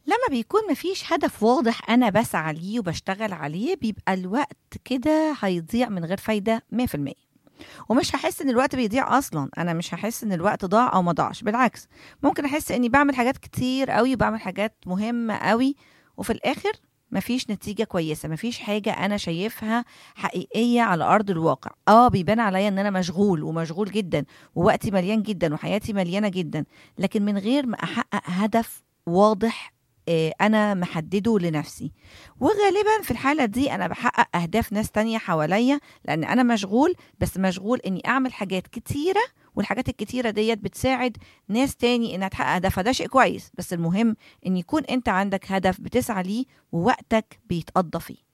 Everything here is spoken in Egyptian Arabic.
لما بيكون مفيش هدف واضح أنا بسعى ليه وبشتغل عليه بيبقى الوقت كده هيضيع من غير فايدة 100% ومش هحس ان الوقت بيضيع اصلا انا مش هحس ان الوقت ضاع او ما ضاعش بالعكس ممكن احس اني بعمل حاجات كتير قوي وبعمل حاجات مهمة قوي وفي الاخر مفيش نتيجة كويسة مفيش حاجة أنا شايفها حقيقية على أرض الواقع آه بيبان عليا إن أنا مشغول ومشغول جدا ووقتي مليان جدا وحياتي مليانة جدا لكن من غير ما أحقق هدف واضح آه، أنا محدده لنفسي وغالبا في الحالة دي أنا بحقق أهداف ناس تانية حواليا لأن أنا مشغول بس مشغول إني أعمل حاجات كتيرة والحاجات الكتيرة ديت بتساعد ناس تاني إنها تحقق هدفها ده شيء كويس بس المهم إن يكون أنت عندك هدف بتسعى ليه ووقتك بيتقضى فيه